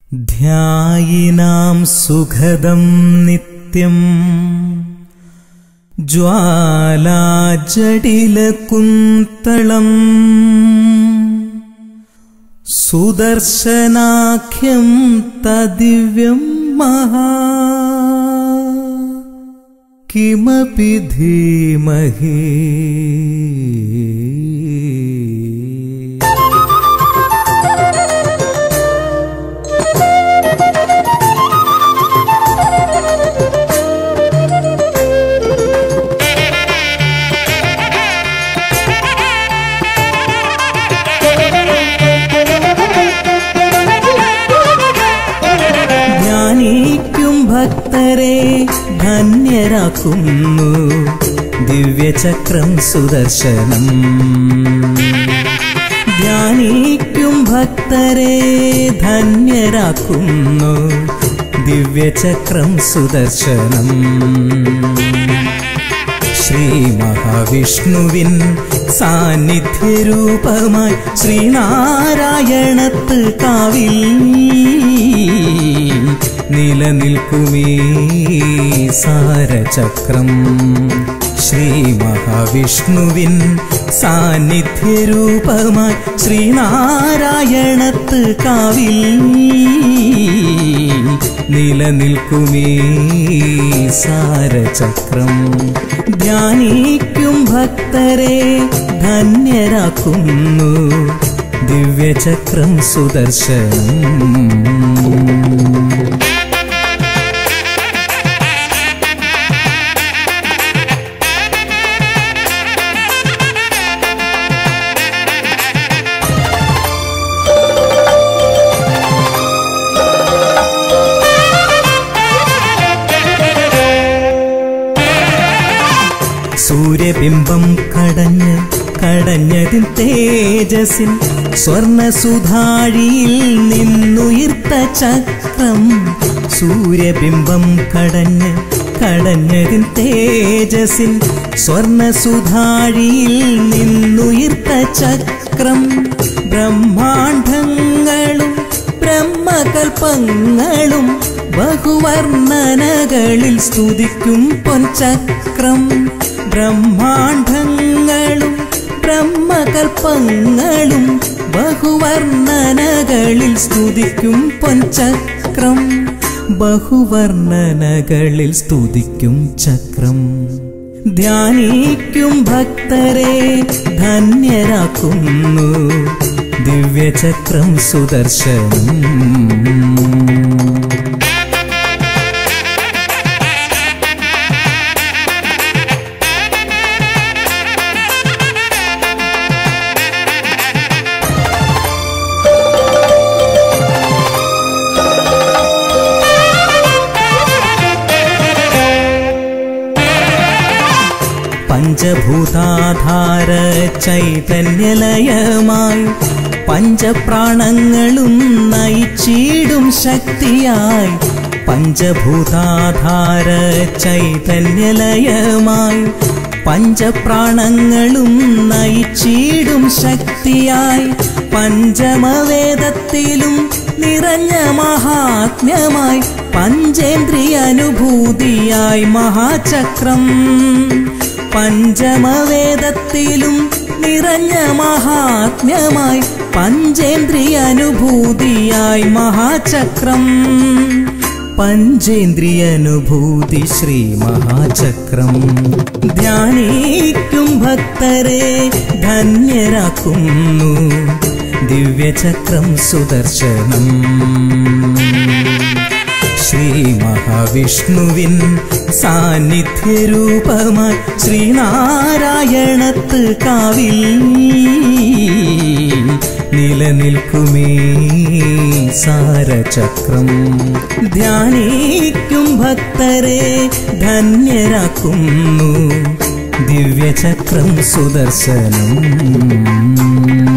ध्यायिनां सुखदं नित्यम् ज्वालाजडिलकुन्तळम् सुदर्शनाख्यं तदिव्यं महा किमपि धीमहि ധ്യാനിക്കും ഭക്തരെ ധന്യരാക്കുന്നു ദിവ്യചക്രം സുദർശനം ധ്യാനിക്കും ഭക്തരെ ധന്യരാക്കുന്നു ദിവ്യചക്രം സുദർശനം ശ്രീ മഹാവിഷ്ണുവിൻ സാന്നിധ്യരൂപമായി ശ്രീനാരായണത്ത് കാവിൽ നിലനിൽക്കുമേ സാരചക്രം ശ്രീ മഹാവിഷ്ണുവിൻ സാന്നിധ്യരൂപമായി ശ്രീനാരായണത്ത് കാവിൽ നിലനിൽക്കുമേ സാരചക്രം ധ്യാനിക്കും ഭക്തരെ ധന്യരാക്കുന്നു ദിവ്യചക്രം സുദർശനം സൂര്യബിംബം കടഞ്ഞ് കടഞ്ഞതിൻ തേജസിൻ സ്വർണസുധാഴിയിൽ നിന്നുയിർത്ത ചക്രം സൂര്യബിംബം കടഞ്ഞ് കടഞ്ഞതിൻ തേജസിൻ സ്വർണസുധാഴിയിൽ നിന്നുയിർത്ത ചക്രം ബ്രഹ്മാണ്ഡങ്ങളും ബ്രഹ്മകൽപ്പങ്ങളും ബഹുവർണ്ണനകളിൽ സ്തുതിക്കും പൊൻചക്രം ബ്രഹ്മാണ്ഡങ്ങളും ബ്രഹ്മകൽപ്പങ്ങളും ബഹുവർണ്ണനകളിൽ സ്തുതിക്കും പൊൻചക്രം ബഹുവർണ്ണനകളിൽ സ്തുതിക്കും ചക്രം ധ്യാനിക്കും ഭക്തരെ ധന്യരാക്കുന്നു ദിവ്യചക്രം സുദർശനം പഞ്ചഭൂതാധാര ചൈതന്യലയമായി പഞ്ചപ്രാണങ്ങളും നയിച്ചിടും ശക്തിയായി പഞ്ചഭൂതാധാര ചൈതന്യലയമായി പഞ്ചപ്രാണങ്ങളും നയിച്ചിടും ശക്തിയായി പഞ്ചമവേദത്തിലും നിറഞ്ഞ മഹാത്മ്യമായി പഞ്ചേന്ദ്രിയ അനുഭൂതിയായി മഹാചക്രം പഞ്ചമവേദത്തിലും നിറഞ്ഞ മഹാത്മ്യമായി പഞ്ചേന്ദ്രിയ അനുഭൂതിയായി മഹാചക്രം പഞ്ചേന്ദ്രിയ അനുഭൂതി ശ്രീ മഹാചക്രം ധ്യാനിക്കും ഭക്തരെ ധന്യരാക്കുന്നു ദിവ്യചക്രം സുദർശനം ശ്രീ മഹാവിഷ്ണുവിൻ സാന്നിധ്യരൂപമായി ശ്രീനാരായണത്ത് കാവിൽ നിലനിൽക്കുമേ സാരചക്രം ധ്യാനിക്കും ഭക്തരെ ധന്യരാക്കുന്നു ദിവ്യചക്രം സുദർശനം